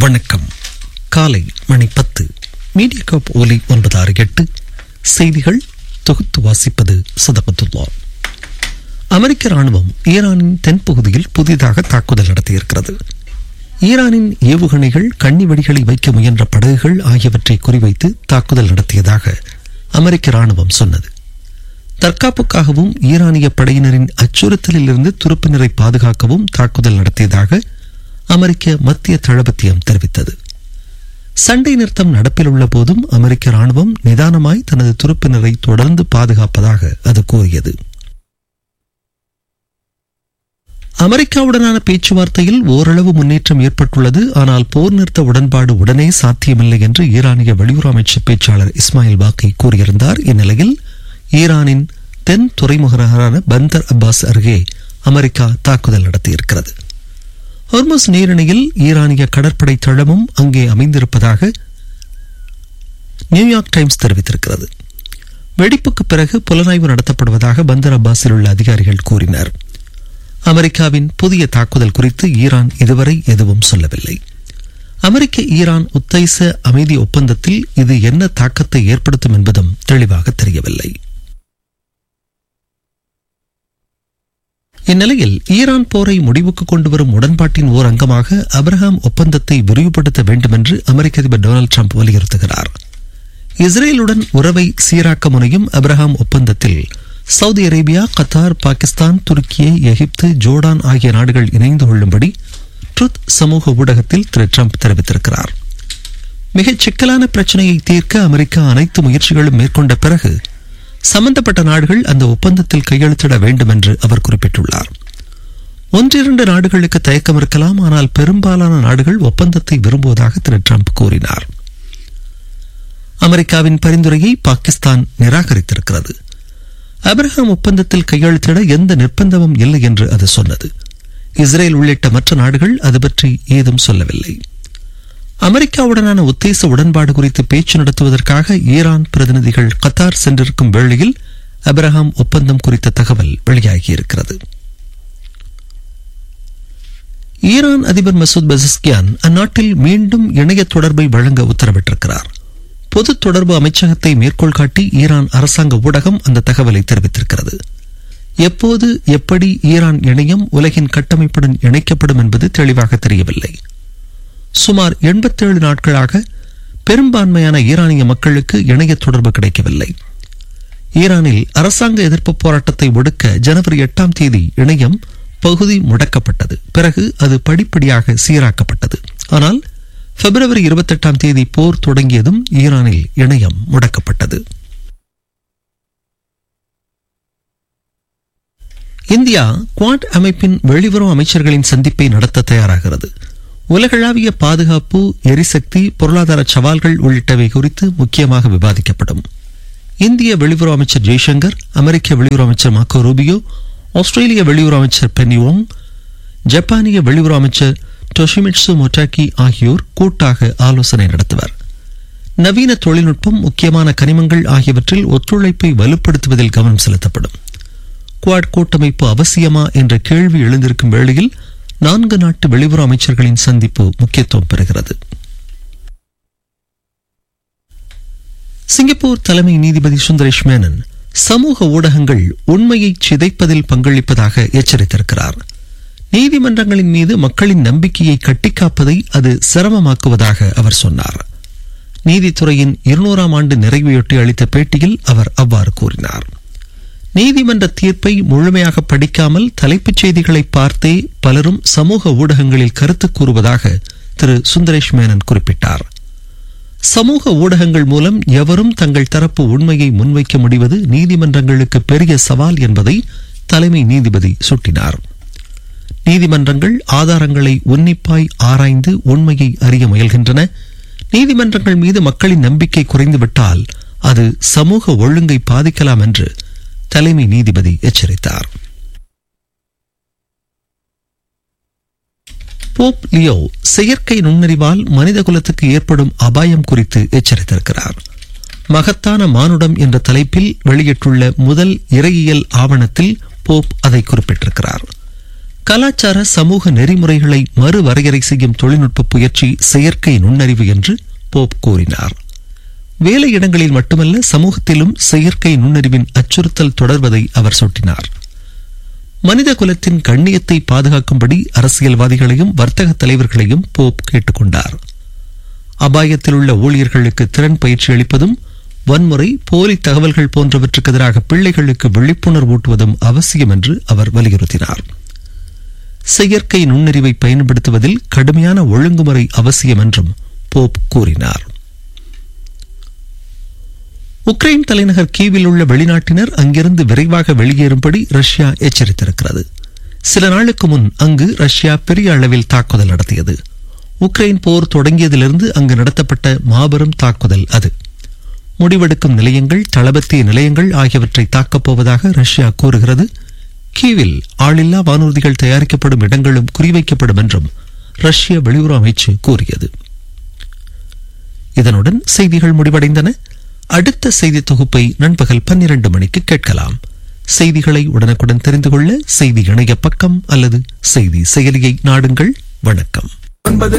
வணக்கம் காலை மணி பத்து மீடியா காப் ஒலி ஒன்பது ஆறு எட்டு செய்திகள் தொகுத்து வாசிப்பது சதகத்துல்லா அமெரிக்க ராணுவம் ஈரானின் தென்பகுதியில் புதிதாக தாக்குதல் நடத்தியிருக்கிறது ஈரானின் ஏவுகணைகள் கண்ணி வெடிகளை வைக்க முயன்ற படகுகள் ஆகியவற்றை குறிவைத்து தாக்குதல் நடத்தியதாக அமெரிக்க ராணுவம் சொன்னது தற்காப்புக்காகவும் ஈரானிய படையினரின் அச்சுறுத்தலிலிருந்து துருப்பினரை பாதுகாக்கவும் தாக்குதல் நடத்தியதாக அமெரிக்க மத்திய தளபத்தியம் தெரிவித்தது சண்டை நிறுத்தம் நடப்பில் உள்ள போதும் அமெரிக்க ராணுவம் நிதானமாய் தனது துருப்பினரை தொடர்ந்து பாதுகாப்பதாக அது கூறியது அமெரிக்காவுடனான பேச்சுவார்த்தையில் ஓரளவு முன்னேற்றம் ஏற்பட்டுள்ளது ஆனால் போர் நிறுத்த உடன்பாடு உடனே சாத்தியமில்லை என்று ஈரானிய வெளியுறவு அமைச்சர் பேச்சாளர் இஸ்மாயில் பாக்கி கூறியிருந்தார் இந்நிலையில் ஈரானின் தென் துறைமுக நகரான பந்தர் அப்பாஸ் அருகே அமெரிக்கா தாக்குதல் நடத்தியிருக்கிறது ஹொர்மஸ் நீரிணையில் ஈரானிய கடற்படை தளமும் அங்கே அமைந்திருப்பதாக நியூயார்க் டைம்ஸ் தெரிவித்திருக்கிறது வெடிப்புக்கு பிறகு புலனாய்வு நடத்தப்படுவதாக பந்தர் அப்பாஸில் உள்ள அதிகாரிகள் கூறினர் அமெரிக்காவின் புதிய தாக்குதல் குறித்து ஈரான் இதுவரை எதுவும் சொல்லவில்லை அமெரிக்க ஈரான் உத்தேச அமைதி ஒப்பந்தத்தில் இது என்ன தாக்கத்தை ஏற்படுத்தும் என்பதும் தெளிவாக தெரியவில்லை இந்நிலையில் ஈரான் போரை முடிவுக்கு கொண்டு வரும் உடன்பாட்டின் ஓர் அங்கமாக அப்ரஹாம் ஒப்பந்தத்தை விரிவுபடுத்த வேண்டும் என்று அமெரிக்க அதிபர் டொனால்டு ட்ரம்ப் வலியுறுத்துகிறார் இஸ்ரேலுடன் உறவை சீராக்க முனையும் அப்ரஹாம் ஒப்பந்தத்தில் சவுதி அரேபியா கத்தார் பாகிஸ்தான் துருக்கியை எகிப்து ஜோர்டான் ஆகிய நாடுகள் இணைந்து கொள்ளும்படி ட்ருத் சமூக ஊடகத்தில் திரு ட்ரம்ப் தெரிவித்திருக்கிறார் மிகச் சிக்கலான பிரச்சனையை தீர்க்க அமெரிக்கா அனைத்து முயற்சிகளும் மேற்கொண்ட பிறகு சம்பந்தப்பட்ட நாடுகள் அந்த ஒப்பந்தத்தில் கையெழுத்திட வேண்டும் என்று அவர் குறிப்பிட்டுள்ளார் ஒன்றிரண்டு நாடுகளுக்கு தயக்கம் இருக்கலாம் ஆனால் பெரும்பாலான நாடுகள் ஒப்பந்தத்தை விரும்புவதாக திரு ட்ரம்ப் கூறினார் அமெரிக்காவின் பரிந்துரையை பாகிஸ்தான் நிராகரித்திருக்கிறது அப்ரஹாம் ஒப்பந்தத்தில் கையெழுத்திட எந்த நிர்பந்தமும் இல்லை என்று அது சொன்னது இஸ்ரேல் உள்ளிட்ட மற்ற நாடுகள் அது பற்றி ஏதும் சொல்லவில்லை அமெரிக்காவுடனான உத்தேச உடன்பாடு குறித்து பேச்சு நடத்துவதற்காக ஈரான் பிரதிநிதிகள் கத்தார் சென்றிருக்கும் வேளையில் அப்ரஹாம் ஒப்பந்தம் குறித்த தகவல் வெளியாகியிருக்கிறது ஈரான் அதிபர் மசூத் பெசஸ்கியான் அந்நாட்டில் மீண்டும் இணைய தொடர்பை வழங்க உத்தரவிட்டிருக்கிறார் பொது தொடர்பு அமைச்சகத்தை மேற்கோள் காட்டி ஈரான் அரசாங்க ஊடகம் அந்த தகவலை தெரிவித்திருக்கிறது எப்போது எப்படி ஈரான் இணையம் உலகின் கட்டமைப்புடன் இணைக்கப்படும் என்பது தெளிவாக தெரியவில்லை சுமார் எண்பத்தேழு நாட்களாக பெரும்பான்மையான ஈரானிய மக்களுக்கு இணைய தொடர்பு கிடைக்கவில்லை ஈரானில் அரசாங்க எதிர்ப்பு போராட்டத்தை ஒடுக்க ஜனவரி எட்டாம் தேதி இணையம் பகுதி முடக்கப்பட்டது பிறகு அது படிப்படியாக சீராக்கப்பட்டது ஆனால் பிப்ரவரி இருபத்தெட்டாம் தேதி போர் தொடங்கியதும் ஈரானில் இணையம் முடக்கப்பட்டது இந்தியா குவாட் அமைப்பின் வெளியுறவு அமைச்சர்களின் சந்திப்பை நடத்த தயாராகிறது உலகளாவிய பாதுகாப்பு எரிசக்தி பொருளாதார சவால்கள் உள்ளிட்டவை குறித்து முக்கியமாக விவாதிக்கப்படும் இந்திய வெளியுறவு அமைச்சர் ஜெய்சங்கர் அமெரிக்க வெளியுறவு அமைச்சர் மாக்கோ ரூபியோ ஆஸ்திரேலிய வெளியுறவு அமைச்சர் பென்னிவோங் ஜப்பானிய வெளியுறவு அமைச்சர் டொஷிமிட்சு மொட்டாக்கி ஆகியோர் கூட்டாக ஆலோசனை நடத்துவர் நவீன தொழில்நுட்பம் முக்கியமான கனிமங்கள் ஆகியவற்றில் ஒத்துழைப்பை வலுப்படுத்துவதில் கவனம் செலுத்தப்படும் குவாட் கூட்டமைப்பு அவசியமா என்ற கேள்வி எழுந்திருக்கும் வேளையில் நான்கு நாட்டு வெளியுறவு அமைச்சர்களின் சந்திப்பு முக்கியத்துவம் பெறுகிறது சிங்கப்பூர் தலைமை நீதிபதி சுந்தரேஷ் மேனன் சமூக ஊடகங்கள் உண்மையை சிதைப்பதில் பங்களிப்பதாக எச்சரித்திருக்கிறார் நீதிமன்றங்களின் மீது மக்களின் நம்பிக்கையை கட்டிக்காப்பதை அது சிரமமாக்குவதாக அவர் சொன்னார் நீதித்துறையின் இருநூறாம் ஆண்டு நிறைவையொட்டி அளித்த பேட்டியில் அவர் அவ்வாறு கூறினார் நீதிமன்ற தீர்ப்பை முழுமையாக படிக்காமல் தலைப்புச் செய்திகளை பார்த்தே பலரும் சமூக ஊடகங்களில் கருத்து கூறுவதாக திரு சுந்தரேஷ் மேனன் குறிப்பிட்டார் சமூக ஊடகங்கள் மூலம் எவரும் தங்கள் தரப்பு உண்மையை முன்வைக்க முடிவது நீதிமன்றங்களுக்கு பெரிய சவால் என்பதை தலைமை நீதிபதி சுட்டினார் நீதிமன்றங்கள் ஆதாரங்களை உன்னிப்பாய் ஆராய்ந்து உண்மையை அறிய முயல்கின்றன நீதிமன்றங்கள் மீது மக்களின் நம்பிக்கை குறைந்துவிட்டால் அது சமூக ஒழுங்கை பாதிக்கலாம் என்று தலைமை நீதிபதி எச்சரித்தார் போப் லியோ செயற்கை நுண்ணறிவால் மனித குலத்துக்கு ஏற்படும் அபாயம் குறித்து எச்சரித்திருக்கிறார் மகத்தான மானுடம் என்ற தலைப்பில் வெளியிட்டுள்ள முதல் இறையியல் ஆவணத்தில் போப் அதை குறிப்பிட்டிருக்கிறார் கலாச்சார சமூக நெறிமுறைகளை மறுவரையறை செய்யும் தொழில்நுட்ப முயற்சி செயற்கை நுண்ணறிவு என்று போப் கூறினார் வேலையிடங்களில் மட்டுமல்ல சமூகத்திலும் செயற்கை நுண்ணறிவின் அச்சுறுத்தல் தொடர்வதை அவர் சுட்டினார் மனித குலத்தின் கண்ணியத்தை பாதுகாக்கும்படி அரசியல்வாதிகளையும் வர்த்தக தலைவர்களையும் போப் கேட்டுக்கொண்டார் அபாயத்தில் உள்ள ஊழியர்களுக்கு திறன் பயிற்சி அளிப்பதும் வன்முறை போலி தகவல்கள் போன்றவற்றுக்கு எதிராக பிள்ளைகளுக்கு விழிப்புணர்வு ஊட்டுவதும் அவசியம் என்று அவர் வலியுறுத்தினார் செயற்கை நுண்ணறிவை பயன்படுத்துவதில் கடுமையான ஒழுங்குமுறை அவசியம் என்றும் போப் கூறினார் உக்ரைன் தலைநகர் கீவில் உள்ள வெளிநாட்டினர் அங்கிருந்து விரைவாக வெளியேறும்படி ரஷ்யா எச்சரித்திருக்கிறது சில நாளுக்கு முன் அங்கு ரஷ்யா பெரிய அளவில் தாக்குதல் நடத்தியது உக்ரைன் போர் தொடங்கியதிலிருந்து அங்கு நடத்தப்பட்ட மாபெரும் தாக்குதல் அது முடிவெடுக்கும் நிலையங்கள் தளபத்திய நிலையங்கள் ஆகியவற்றை தாக்கப் போவதாக ரஷ்யா கூறுகிறது கீவில் ஆளில்லா வானூர்திகள் தயாரிக்கப்படும் இடங்களும் குறிவைக்கப்படும் என்றும் ரஷ்ய வெளியுறவு அமைச்சு கூறியது இதனுடன் செய்திகள் முடிவடைந்தன அடுத்த செய்தி தொகுப்பை நண்பகல் பன்னிரண்டு மணிக்கு கேட்கலாம் செய்திகளை உடனுக்குடன் தெரிந்து கொள்ள செய்தி இணைய பக்கம் அல்லது செய்தி செயலியை நாடுங்கள் வணக்கம்